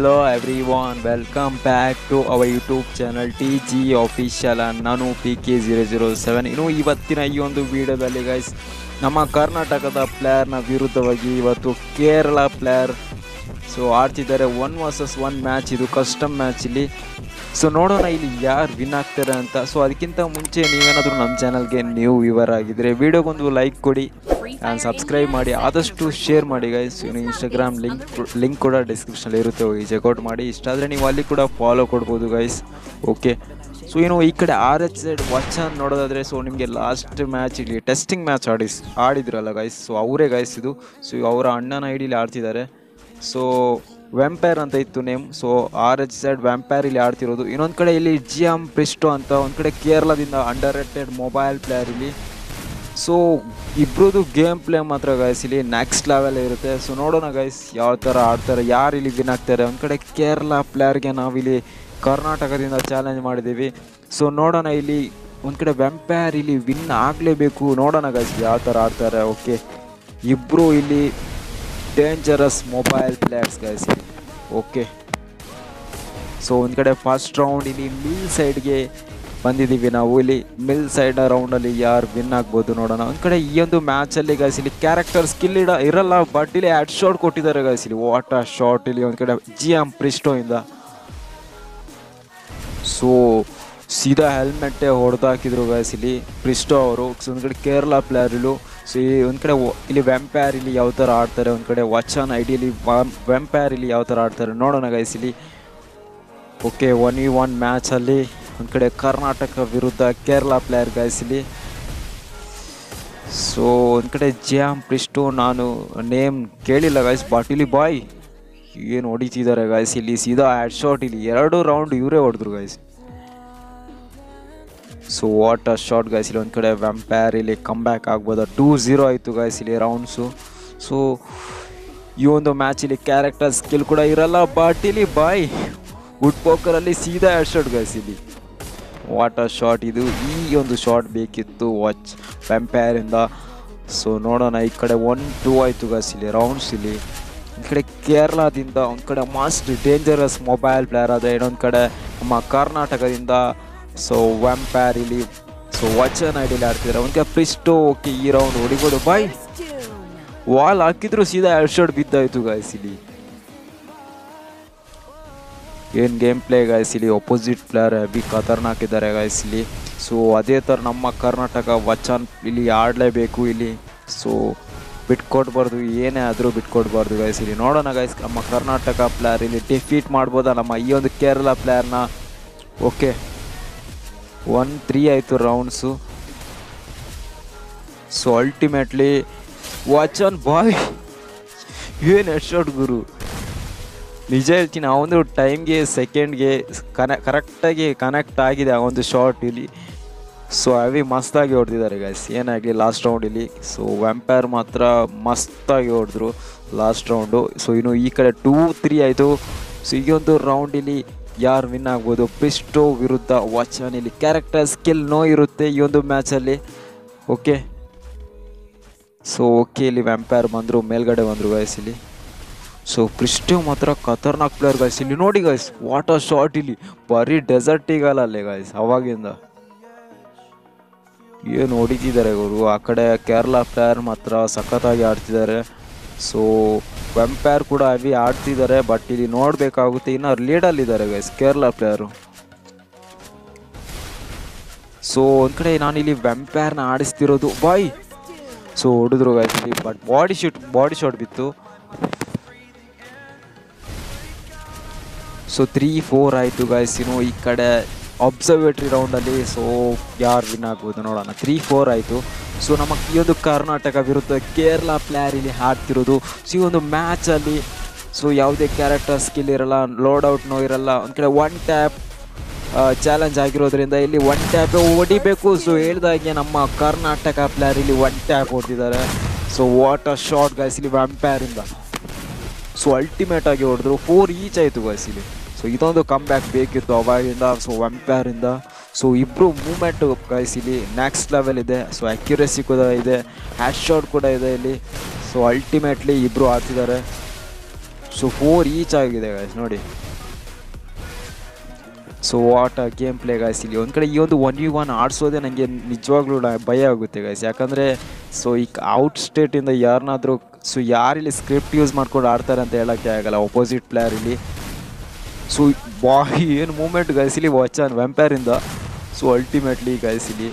hello everyone welcome back to our YouTube channel T G official ನಾನು P K zero zero seven ಇನ್ನು ಇವತ್ತಿನ ಈ ಒಂದು ವಿಡಿಯೋದಲ್ಲಿ ಗೈಸ್ ನಮ್ಮ ಕರ್ನಾಟಕದ ಪ್ಲೇಯರ್ನ ವಿರುದ್ಧವಾಗಿ ಇವತ್ತು ಕೇರಳ ಪ್ಲೇಯರ್ ಸೊ ಆಡ್ತಿದ್ದಾರೆ ಒನ್ ವರ್ಸಸ್ ಒನ್ ಮ್ಯಾಚ್ ಇದು ಕಸ್ಟಮ್ ಮ್ಯಾಚ್ ಇಲ್ಲಿ ಸೊ ನೋಡೋಣ ಇಲ್ಲಿ ಯಾರು ವಿನ್ ಆಗ್ತಾರೆ ಅಂತ ಸೊ ಅದಕ್ಕಿಂತ ಮುಂಚೆ ನೀವೇನಾದರೂ ನಮ್ಮ ಚಾನಲ್ಗೆ ನೀವು ವಿವರ್ ಆಗಿದ್ರೆ ವಿಡಿಯೋಗೊಂದು ಲೈಕ್ ಕೊಡಿ ಆ್ಯಂಡ್ ಸಬ್ಸ್ಕ್ರೈಬ್ ಮಾಡಿ ಆದಷ್ಟು ಶೇರ್ ಮಾಡಿ ಗೈಸ್ ಇನ್ನು ಇನ್ಸ್ಟಾಗ್ರಾಮ್ ಲಿಂಕ್ ಲಿಂಕ್ ಕೂಡ ಡಿಸ್ಕ್ರಿಪ್ಷನಲ್ಲಿ ಇರುತ್ತೆ ಹೋಗಿ ಚೆಕ್ಔಟ್ ಮಾಡಿ ಇಷ್ಟ ಆದರೆ ನೀವು ಅಲ್ಲಿ ಕೂಡ ಫಾಲೋ ಕೊಡ್ಬೋದು ಗೈಸ್ ಓಕೆ ಸೊ ಇನ್ನು ಈ ಕಡೆ ಆರ್ ಎಚ್ ಸೈಡ್ ವಚನ್ ನೋಡೋದಾದರೆ ಸೊ ನಿಮಗೆ ಲಾಸ್ಟ್ ಮ್ಯಾಚ್ ಇಲ್ಲಿ ಟೆಸ್ಟಿಂಗ್ ಮ್ಯಾಚ್ ಆಡಿಸ್ ಆಡಿದ್ರಲ್ಲ ಗೈಸ್ ಸೊ ಅವರೇ ಗೈಸ್ ಇದು ಸೊ ಅವರ ಅಣ್ಣನ ಐಡಿಲಿ ಆಡ್ತಿದ್ದಾರೆ ಸೊ ವ್ಯಾಂಪೈರ್ ಅಂತ ಇತ್ತು name so R H side vampire ಇಲ್ಲಿ ಆಡ್ತಿರೋದು ಇನ್ನೊಂದು ಕಡೆ ಇಲ್ಲಿ ಜಿ ಎಮ್ ಪ್ರಿಸ್ಟೋ ಅಂತ ಒಂದು ಕಡೆ ಕೇರಳದಿಂದ ಅಂಡರ್ ರೇಟೆಡ್ ಮೊಬೈಲ್ ಪ್ಲೇಯರ್ ಇಲ್ಲಿ ಸೊ ಇಬ್ರದ್ದು ಗೇಮ್ ಪ್ಲೇ ಮಾತ್ರ ಗೈಸ್ ಇಲ್ಲಿ ನೆಕ್ಸ್ಟ್ ಲೆವೆಲ್ ಇರುತ್ತೆ ಸೊ ನೋಡೋಣ ಗೈಸ್ ಯಾವ ಥರ ಆಡ್ತಾರೆ ಯಾರು ಇಲ್ಲಿ ವಿನ್ ಆಗ್ತಾರೆ ಒಂದು ಕಡೆ ಕೇರಳ ಪ್ಲೇಯರ್ಗೆ ನಾವಿಲ್ಲಿ ಕರ್ನಾಟಕದಿಂದ ಚಾಲೆಂಜ್ ಮಾಡಿದ್ದೀವಿ ಸೊ ನೋಡೋಣ ಇಲ್ಲಿ ಒಂದು ಕಡೆ ವ್ಯಾಂಪೈರ್ ಇಲ್ಲಿ ವಿನ್ ಆಗಲೇಬೇಕು ನೋಡೋಣ ಗೈಸ್ ಯಾವ ಥರ ಆಡ್ತಾರೆ ಓಕೆ ಇಬ್ಬರು ಇಲ್ಲಿ dangerous mobile players guys okay so ಒಂದು ಕಡೆ ಫಸ್ಟ್ ರೌಂಡ್ ಇಲ್ಲಿ ಮಿಲ್ ಸೈಡ್ಗೆ ಬಂದಿದ್ದೀವಿ ನಾವು ಇಲ್ಲಿ ಮಿಲ್ ಸೈಡ್ ರೌಂಡಲ್ಲಿ ಯಾರು ವಿನ್ ಆಗ್ಬೋದು ನೋಡೋಣ ಒಂದು ಕಡೆ ಈ ಒಂದು ಮ್ಯಾಚಲ್ಲಿ ಗೈಸ್ ಇಲ್ಲಿ ಕ್ಯಾರೆಕ್ಟರ್ ಸ್ಕಿಲ್ ಇಡ ಇರಲ್ಲ ಬಟ್ ಇಲ್ಲಿ ಹ್ಯಾಡ್ ಶಾಟ್ ಕೊಟ್ಟಿದ್ದಾರೆ ಗೈಸ್ ಇಲ್ಲಿ ವಾಟ ಶಾಟ್ ಇಲ್ಲಿ ಒಂದು ಕಡೆ ಜಿ ಎಮ್ ಪ್ರಿಸ್ಟೋ ಇಂದ ಸೊ ಸೀದಾ ಹೆಲ್ಮೆಟ್ಟೆ ಹೊಡೆದು ಹಾಕಿದ್ರು ಗೈಸ್ ಇಲ್ಲಿ ಪ್ರಿಸ್ಟೋ ಅವರು ಸೊ ಒಂದು ಕಡೆ ಕೇರಳ ಪ್ಲೇಯರ್ ಇಲ್ಲು ಸೊ ಈ ಒಂದು ಕಡೆ ವ- ಇಲ್ಲಿ ವ್ಯಾಂಪೈರ್ ಇಲ್ಲಿ ಯಾವ ಥರ ಆಡ್ತಾರೆ ಒಂದು ಕಡೆ ವಚನ್ ಐಡಿಯಲ್ಲಿ ವ್ಯಾಂಪೈರ್ ಇಲ್ಲಿ ಯಾವ ಥರ ಆಡ್ತಾರೆ ನೋಡೋಣ ಗೈಸ್ ಇಲ್ಲಿ ಓಕೆ ಒನ್ ವಿ ಒನ್ ಮ್ಯಾಚಲ್ಲಿ ಒಂದು ಕಡೆ ಕರ್ನಾಟಕ ವಿರುದ್ಧ ಕೇರಳ ಪ್ಲೇಯರ್ ಗೈಸ್ ಇಲ್ಲಿ ಸೊ ಒಂದು ಕಡೆ ಜ್ಯಾಮ್ ಪ್ರಿಸ್ಟು ನಾನು ನೇಮ್ ಕೇಳಿಲ್ಲ ಗೈಸ್ ಬಟ್ ಇಲ್ಲಿ ಬಾಯ್ ಏನು ಹೊಡಿತಿದ್ದಾರೆ ಗೈಸ್ ಇಲ್ಲಿ ಸೀದಾ ಹ್ಯಾಡ್ ಶಾಟ್ ಇಲ್ಲಿ ಎರಡು ರೌಂಡ್ ಇವರೇ ಹೊಡೆದ್ರು guys so what a short guys ಇಲ್ಲಿ ಒಂದು ಕಡೆ ವ್ಯಾಂಪೈರ್ ಇಲ್ಲಿ ಕಮ್ ಬ್ಯಾಕ್ ಆಗ್ಬೋದಾ ಟೂ ಝೀರೋ ಆಯಿತು ಗೈಸ್ ಇಲ್ಲಿ ರೌಂಡ್ಸು ಸೊ ಈ ಒಂದು ಮ್ಯಾಚ್ ಇಲ್ಲಿ ಕ್ಯಾರೆಕ್ಟರ್ ಸ್ಕಿಲ್ ಕೂಡ ಇರಲ್ಲ ಬಟ್ ಇಲ್ಲಿ ಬಾಯ್ ವುಡ್ ಪೋಕರಲ್ಲಿ ಸೀದಾ ಎರಡು ಶಾಟ್ ಗೈಸ್ ಇಲ್ಲಿ ವಾಟ್ ಅ ಶಾಟ್ ಇದು ಈ ಒಂದು ಶಾಟ್ ಬೇಕಿತ್ತು ವಾಚ್ ವ್ಯಾಂಪೈರಿಂದ ಸೊ ನೋಡೋಣ ಈ ಕಡೆ ಒನ್ ಟೂ ಆಯಿತು ಗೈಸ್ ಇಲ್ಲಿ ರೌಂಡ್ಸ್ ಇಲ್ಲಿ ಈ ಕಡೆ ಕೇರಳದಿಂದ ಒಂದು ಕಡೆ ಮಸ್ಟ್ ಡೇಂಜರಸ್ ಮೊಬೈಲ್ ಪ್ಲೇಯರ್ ಅದ ಇನ್ನೊಂದು ಕಡೆ ನಮ್ಮ ಕರ್ನಾಟಕದಿಂದ ಸೊ ವ್ಯಾಂಪೈರ್ ಇಲ್ಲಿ ಸೊ ವಚನ್ ಐಡಿಯಲ್ಲಿ ಆಡ್ತಿದ್ದಾರೆ ಒಂದು ಕಡೆ ಪ್ರಿಸ್ಟೋ ಓಕೆ ಈ ರೌಂಡ್ ಹೊಡಿಬೋದು ಬಾಯ್ ವಾಲ್ ಹಾಕಿದ್ರು ಸೀದಾ ಎರಡು ಶಾಟ್ ಬಿದ್ದಾಯಿತು ಗಾಯ್ಸ್ ಇಲ್ಲಿ ಏನು ಗೇಮ್ ಪ್ಲೇ ಗಾಯ್ಸ್ ಇಲ್ಲಿ ಅಪೋಸಿಟ್ ಪ್ಲೇಯರ್ ಹೆವಿ ಖತರ್ನಾಕ್ ಇದ್ದಾರೆ ಗಾಯ್ಸ್ ಇಲ್ಲಿ ಸೊ ಅದೇ ಥರ ನಮ್ಮ ಕರ್ನಾಟಕ ವಚನ್ ಇಲ್ಲಿ ಆಡಲೇಬೇಕು ಇಲ್ಲಿ ಸೊ ಬಿಟ್ಕೊಡ್ಬಾರ್ದು ಏನೇ ಆದರೂ ಬಿಟ್ಕೊಡ್ಬಾರ್ದು ಗಾಯ್ಸ್ ಇಲ್ಲಿ ನೋಡೋಣ ಗಾಯ್ಸ್ ನಮ್ಮ ಕರ್ನಾಟಕ ಪ್ಲೇಯರ್ ಇಲ್ಲಿ ಡಿಫೀಟ್ ಮಾಡ್ಬೋದಾ ನಮ್ಮ ಈ ಒಂದು ಕೇರಳ ಪ್ಲೇಯರ್ನ ಓಕೆ ಒನ್ ತ್ರೀ ಆಯಿತು ರೌಂಡ್ಸು ಸೊ ಅಲ್ಟಿಮೇಟ್ಲಿ ವಾಚನ್ ಬಾಯ್ ಏನು ಹೆಡ್ ಶಾಟ್ ಗುರು ನಿಜ ಹೇಳ್ತೀನಿ ಆ ಒಂದು ಟೈಮ್ಗೆ ಸೆಕೆಂಡ್ಗೆ ಕನೆ ಕರೆಕ್ಟಾಗಿ ಕನೆಕ್ಟ್ ಆಗಿದೆ ಆ ಒಂದು ಶಾರ್ಟ್ ಇಲ್ಲಿ ಸೊ ಹೆವಿ ಮಸ್ತಾಗಿ ಹೊಡೆದಿದ್ದಾರೆ ಗೈಸ್ ಏನಾಗಲಿ ಲಾಸ್ಟ್ ರೌಂಡ್ ಇಲ್ಲಿ ಸೊ ವ್ಯಾಂಪೈರ್ ಮಾತ್ರ ಮಸ್ತಾಗಿ ಹೊಡೆದ್ರು ಲಾಸ್ಟ್ ರೌಂಡು ಸೊ ಇನ್ನು ಈ ಕಡೆ ಟೂ ತ್ರೀ ಆಯಿತು ಸೊ ಈ ಒಂದು ರೌಂಡ್ ಇಲ್ಲಿ ಯಾರು ವಿನ್ ಆಗ್ಬೋದು ಪ್ರಿಸ್ಟೋ ವಿರುದ್ಧ ವಾಚನ್ ಇಲ್ಲಿ ಕ್ಯಾರೆಕ್ಟರ್ ಸ್ಕಿಲ್ ನೋ ಇರುತ್ತೆ ಈ ಒಂದು ಮ್ಯಾಚಲ್ಲಿ ಓಕೆ ಸೊ ಓಕೆ ಇಲ್ಲಿ ವ್ಯಾಂಪೈರ್ ಬಂದರು ಮೇಲ್ಗಡೆ ಬಂದರು ಗೈಸ್ ಇಲ್ಲಿ ಸೊ ಪ್ರಿಸ್ಟೋ ಮಾತ್ರ ಖತರ್ನಾಕ್ ಪ್ಲೇಯರ್ ಗೈಸ್ ಇಲ್ಲಿ ನೋಡಿ ಗೈಸ್ ವಾಟ್ ಅ ಶಾಟ್ ಇಲ್ಲಿ ಬರೀ ಡೆಸರ್ಟಿಗಲ್ಲ ಅಲ್ಲೇ ಗೈಸ್ ಅವಾಗಿಂದ ಏನು ಹೊಡಿತಿದ್ದಾರೆ ಇವರು ಆ ಕಡೆ ಕೇರಳ ಪ್ಲೇಯರ್ ಮಾತ್ರ ಸಖತ್ತಾಗಿ ಆಡ್ತಿದ್ದಾರೆ ಸೊ ವೆಂಪೈರ್ ಕೂಡ ಹೆವಿ ಆಡ್ತಿದ್ದಾರೆ ಬಟ್ ಇಲ್ಲಿ ನೋಡಬೇಕಾಗುತ್ತೆ ಇನ್ನು ಲೀಡಲ್ಲಿದ್ದಾರೆ ಗೈಸ್ ಕೇರಳ ಪ್ಲೇಯರು ಸೊ ಒಂದು ಕಡೆ ನಾನು ಇಲ್ಲಿ ವೆಂಪೈರ್ನ ಆಡಿಸ್ತಿರೋದು ಬಾಯ್ ಸೊ ಹೊಡೆದ್ರು ಗೈಸ್ ಇಲ್ಲಿ but body shoot body shot ಬಿತ್ತು ಸೊ ತ್ರೀ ಫೋರ್ ಆಯಿತು ಗೈಸ್ ಇನ್ನು ಈ ಕಡೆ ಅಬ್ಸರ್ವೇಟ್ರಿ ರೌಂಡಲ್ಲಿ ಸೊ ಯಾರು ವಿನ್ ಆಗ್ಬೋದು ನೋಡೋಣ ತ್ರೀ ಫೋರ್ ಆಯಿತು ಸೊ ನಮ್ಮ ಈ ಒಂದು ಕರ್ನಾಟಕ ವಿರುದ್ಧ ಕೇರಳ ಪ್ಲೇಯರ್ ಇಲ್ಲಿ ಆಡ್ತಿರೋದು ಸೊ ಈ ಒಂದು ಮ್ಯಾಚಲ್ಲಿ ಸೊ ಯಾವುದೇ ಕ್ಯಾರೆಕ್ಟರ್ ಸ್ಕಿಲ್ ಇರಲ್ಲ ಲೋಡ್ ಔಟ್ ನೋ ಇರಲ್ಲ ಒಂದು ಕಡೆ ಒನ್ ಟ್ಯಾಪ್ ಚಾಲೆಂಜ್ ಆಗಿರೋದ್ರಿಂದ ಇಲ್ಲಿ ಒನ್ ಟ್ಯಾಪ್ ಹೊಡಿಬೇಕು ಸೊ ಹೇಳ್ದಾಗೆ ನಮ್ಮ ಕರ್ನಾಟಕ ಪ್ಲೇಯರ್ ಇಲ್ಲಿ ಒನ್ ಟ್ಯಾಪ್ ಹೊಡೆದಿದ್ದಾರೆ so what a short guys ಇಲ್ಲಿ ವ್ಯಾಂಪೈರಿಂದ ಸೊ ಅಲ್ಟಿಮೇಟ್ ಆಗಿ ಹೊಡೆದ್ರು ಫೋರ್ ಈಚ್ ಆಯಿತು ಗೈಸ್ ಇಲ್ಲಿ ಸೊ ಇದೊಂದು ಕಮ್ ಬ್ಯಾಕ್ ಬೇಕಿತ್ತು ಅವಾಗಿಂದ ಸೊ ವಂಪೈರಿಂದ ಸೊ ಇಬ್ಬರು ಮೂಮೆಂಟು ಗೈಸ್ ಇಲ್ಲಿ ನೆಕ್ಸ್ಟ್ ಲೆವೆಲ್ ಇದೆ ಸೊ ಅಕ್ಯುರೇಸಿ ಕೂಡ ಇದೆ ಹ್ಯಾಶ್ ಶಾಟ್ ಕೂಡ ಇದೆ ಇಲ್ಲಿ ಸೊ ಅಲ್ಟಿಮೇಟ್ಲಿ ಇಬ್ಬರು ಆಡ್ತಿದ್ದಾರೆ ಸೊ ಫೋರ್ ಈಚ್ ಆಗಿದೆ ಗಾಯ್ಸ್ ನೋಡಿ so what game play guys ಇಲ್ಲಿ ಒಂದು ಕಡೆ ಈ ಒಂದು ಒನ್ ಯು ಒನ್ ಆಡಿಸೋದೇ ನನಗೆ ನಿಜವಾಗ್ಲೂ ನ- ಭಯ ಆಗುತ್ತೆ ಗಾಯ್ಸ್ ಯಾಕಂದರೆ ಸೊ ಈ ಔಟ್ ಸ್ಟೇಟಿಂದ ಯಾರನ್ನಾದರೂ ಸೊ ಯಾರಿಲ್ಲಿ ಸ್ಕ್ರಿಪ್ಟ್ ಯೂಸ್ ಮಾಡ್ಕೊಂಡು ಆಡ್ತಾರೆ ಅಂತ ಹೇಳೋಕ್ಕೆ ಆಗಲ್ಲ ಅಪೋಸಿಟ್ ಪ್ಲೇಯರ್ ಇಲ್ಲಿ ಸೊ ಬಾಯ್ ಏನು ಮೂಮೆಂಟ್ ಗಾಯ್ಸ್ ಇಲ್ಲಿ ವಾಚನ್ ವೆಂಪೈರಿಂದ ಸೊ ಅಲ್ಟಿಮೇಟ್ಲಿ ಗಾಯ್ಸ್ ಇಲ್ಲಿ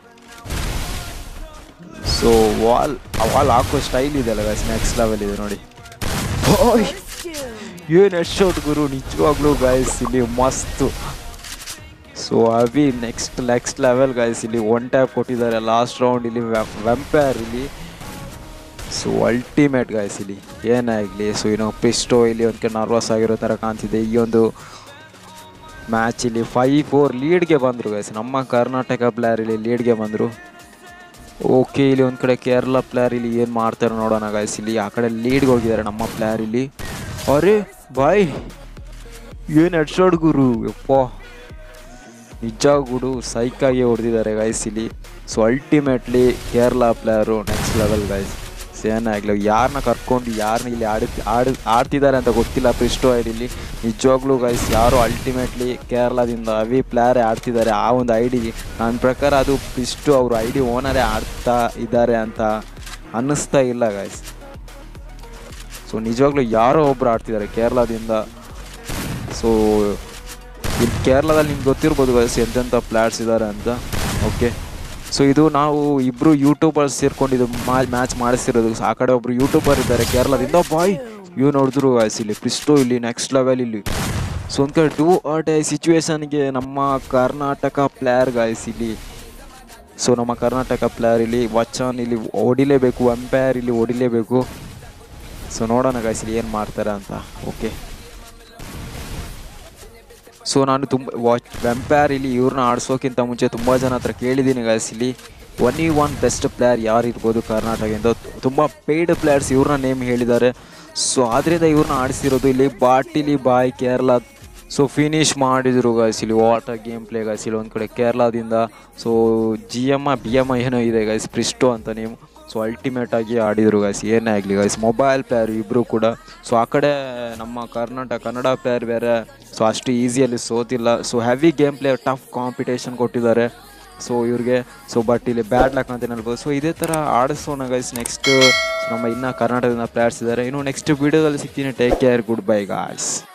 ಸೊ ವಾಲ್ ಆ ವಾಲ್ ಹಾಕೋ ಸ್ಟೈಲ್ ಇದೆಯಲ್ಲ ಗಾಯ್ಸ್ ನೆಕ್ಸ್ಟ್ ಲೆವೆಲ್ ಇದೆ ನೋಡಿ ಬಾಯ್ ಏನು ಎಷ್ಟು ಶಾಟ್ ಗುರು ನಿಜವಾಗ್ಲೂ ಗಾಯ್ಸ್ ಇಲ್ಲಿ ಮಸ್ತು ಸೊ ಅವಿ ನೆಕ್ಸ್ಟ್ ನೆಕ್ಸ್ಟ್ ಲೆವೆಲ್ ಗಾಯ್ಸ್ ಇಲ್ಲಿ ಒನ್ ಟ್ಯಾಪ್ ಕೊಟ್ಟಿದ್ದಾರೆ ಲಾಸ್ಟ್ ರೌಂಡ್ ಇಲ್ಲಿ ವೆಂಪೈರ್ ಇಲ್ಲಿ ಸೊ ಅಲ್ಟಿಮೇಟ್ ಗಾಯ್ಸ್ ಇಲ್ಲಿ ಏನಾಗಲಿ ಸೊ ಏನೋ ಪಿಸ್ಟೋ ಇಲ್ಲಿ ಒಂದು ಕಡೆ ನರ್ವಸ್ ಆಗಿರೋ ಥರ ಕಾಣ್ತಿದೆ ಈ ಒಂದು ಮ್ಯಾಚ್ ಇಲ್ಲಿ ಫೈವ್ ಫೋರ್ ಲೀಡ್ಗೆ ಬಂದರು ಗೈಸ್ ನಮ್ಮ ಕರ್ನಾಟಕ ಪ್ಲೇಯರ್ ಇಲ್ಲಿ ಲೀಡ್ಗೆ ಬಂದರು ಓಕೆ ಇಲ್ಲಿ ಒಂದು ಕಡೆ ಕೇರಳ ಪ್ಲೇಯರ್ ಇಲ್ಲಿ ಏನು ಮಾಡ್ತಾರೆ ನೋಡೋಣ ಗೈಸ್ ಇಲ್ಲಿ ಆ ಕಡೆ ಲೀಡ್ಗೆ ಹೋಗಿದ್ದಾರೆ ನಮ್ಮ ಪ್ಲೇಯರ್ ಇಲ್ಲಿ ಅರೆ ಬಾಯ್ ಏನು ಹೆಡ್ಶಾಟ್ ಗುರು ಯಪ್ಪ ನಿಜ ಗುಡು ಸೈಕಾಗಿ ಹೊಡೆದಿದ್ದಾರೆ ಗೈಸ್ ಇಲ್ಲಿ so ultimately Kerala player next level guys ಏನಾಗಲಿ ಯಾರನ್ನ ಕರ್ಕೊಂಡು ಯಾರನ್ನ ಇಲ್ಲಿ ಆಡಿ ಆಡಿ ಆಡ್ತಿದ್ದಾರೆ ಅಂತ ಗೊತ್ತಿಲ್ಲ ಪ್ರಿಸ್ಟೋ ಐಡಿಲಿ ನಿಜವಾಗ್ಲೂ ಗೈಸ್ ಯಾರು ಅಲ್ಟಿಮೇಟ್ಲಿ ಕೇರಳದಿಂದ ಅವಿ ಪ್ಲೇಯರೇ ಆಡ್ತಿದ್ದಾರೆ ಆ ಒಂದು ಐಡಿಗೆ ನನ್ನ ಪ್ರಕಾರ ಅದು ಪ್ರಿಸ್ಟು ಅವರು ಐ ಡಿ ಓನರೇ ಆಡ್ತಾ ಇದ್ದಾರೆ ಅಂತ ಅನ್ನಿಸ್ತಾ ಇಲ್ಲ ಗೈಸ್ ಸೊ ನಿಜವಾಗ್ಲೂ ಯಾರೋ ಒಬ್ರು ಆಡ್ತಿದ್ದಾರೆ ಕೇರಳದಿಂದ ಸೊ ಇಲ್ಲಿ ಕೇರಳದಲ್ಲಿ ನಿಮ್ಗೆ ಗೊತ್ತಿರ್ಬೋದು ಗೈಸ್ ಎಂತೆಂಥ ಪ್ಲೇಯರ್ಸ್ ಇದ್ದಾರೆ ಅಂತ ಓಕೆ ಸೊ ಇದು ನಾವು ಇಬ್ಬರು ಯೂಟ್ಯೂಬರ್ಸ್ ಸೇರ್ಕೊಂಡು ಇದು ಮ್ಯಾಚ್ ಮಾಡಿಸ್ತಿರೋದು ಆ ಕಡೆ ಒಬ್ರು ಯೂಟ್ಯೂಬರ್ ಇದ್ದಾರೆ ಕೇರಳದಿಂದ ಬಾಯ್ ಇವ್ ನೋಡಿದ್ರು ಗೈಸ್ ಇಲ್ಲಿ ಪ್ರಿಸ್ಟೋ ಇಲ್ಲಿ ನೆಕ್ಸ್ಟ್ ಲೆವೆಲ್ ಇಲ್ಲಿ ಸೊ ಒಂದು ಕಡೆ ಡೂ ಆರ್ ಡೈ ಸಿಚುವೇಶನ್ಗೆ ನಮ್ಮ ಕರ್ನಾಟಕ ಪ್ಲೇಯರ್ ಗಾಯ್ಸ್ ಇಲ್ಲಿ ಸೊ ನಮ್ಮ ಕರ್ನಾಟಕ ಪ್ಲೇಯರ್ ಇಲ್ಲಿ ವಚನ್ ಇಲ್ಲಿ ಹೊಡಿಲೇಬೇಕು ಅಂಪೈರ್ ಇಲ್ಲಿ ಹೊಡಿಲೇಬೇಕು ಸೊ ನೋಡೋಣ ಗಾಯ್ಸ್ ಇಲ್ಲಿ ಏನು ಮಾಡ್ತಾರೆ ಅಂತ ಓಕೆ ಸೊ ನಾನು ತುಂಬ ವಾಚ್ ವೆಂಪೈರ್ ಇಲ್ಲಿ ಇವ್ರನ್ನ ಆಡಿಸೋಕ್ಕಿಂತ ಮುಂಚೆ ತುಂಬ ಜನ ಹತ್ರ ಕೇಳಿದ್ದೀನಿ ಗಾಯ್ಸ್ ಇಲ್ಲಿ ಒನ್ ಈ ಒನ್ ಬೆಸ್ಟ್ ಪ್ಲೇಯರ್ ಯಾರು ಇರ್ಬೋದು ಕರ್ನಾಟಕದಿಂದ ತುಂಬ ಪೇಯ್ಡ್ ಪ್ಲೇಯರ್ಸ್ ಇವ್ರನ್ನ ನೇಮ್ ಹೇಳಿದ್ದಾರೆ ಸೊ ಆದ್ದರಿಂದ ಇವ್ರನ್ನ ಆಡಿಸಿರೋದು ಇಲ್ಲಿ ಬಾಟಿಲಿ ಬಾಯ್ ಕೇರಳ ಸೊ ಫಿನಿಶ್ ಮಾಡಿದ್ರು ಗಾಯ್ಸ್ ಇಲ್ಲಿ ವಾಟರ್ ಗೇಮ್ ಪ್ಲೇ ಗಾಯ್ಸ್ ಇಲ್ಲಿ ಒಂದು ಕಡೆ ಕೇರಳದಿಂದ so G M B M ಏನೋ ಇದೆ ಗಾಯ್ಸ್ ಪ್ರಿಸ್ಟೋ ಅಂತ ನೇಮ್ ಸೊ ಅಲ್ಟಿಮೇಟ್ ಆಗಿ ಆಡಿದ್ರು ಗಾಯ್ಸ್ ಏನೇ ಆಗಲಿ ಗಾಯ್ಸ್ ಮೊಬೈಲ್ ಪ್ಲೇಯರ್ ಇಬ್ಬರು ಕೂಡ ಸೊ ಆ ಕಡೆ ನಮ್ಮ ಕರ್ನಾಟಕ ಕನ್ನಡ ಪ್ಲೇಯರ್ ಬೇರೆ ಸೊ ಅಷ್ಟು ಈಸಿಯಲ್ಲಿ ಸೋತಿಲ್ಲ so heavy game play tough competition ಕೊಟ್ಟಿದ್ದಾರೆ ಸೊ ಇವ್ರಿಗೆ ಸೊ ಬಟ್ ಇಲ್ಲಿ ಬ್ಯಾಡ್ ಲಕ್ ಅಂತ ಹೇಳ್ಬೋದು ಸೊ ಇದೇ ಥರ ಆಡಿಸೋಣ ಗೈಸ್ ನೆಕ್ಸ್ಟ್ ನಮ್ಮ ಇನ್ನು ಕರ್ನಾಟಕದಿಂದ ಪ್ಲೇಯರ್ಸ್ ಇದ್ದಾರೆ ಇನ್ನು ನೆಕ್ಸ್ಟ್ ವೀಡಿಯೋದಲ್ಲಿ ಸಿಗ್ತೀನಿ take care goodbye guys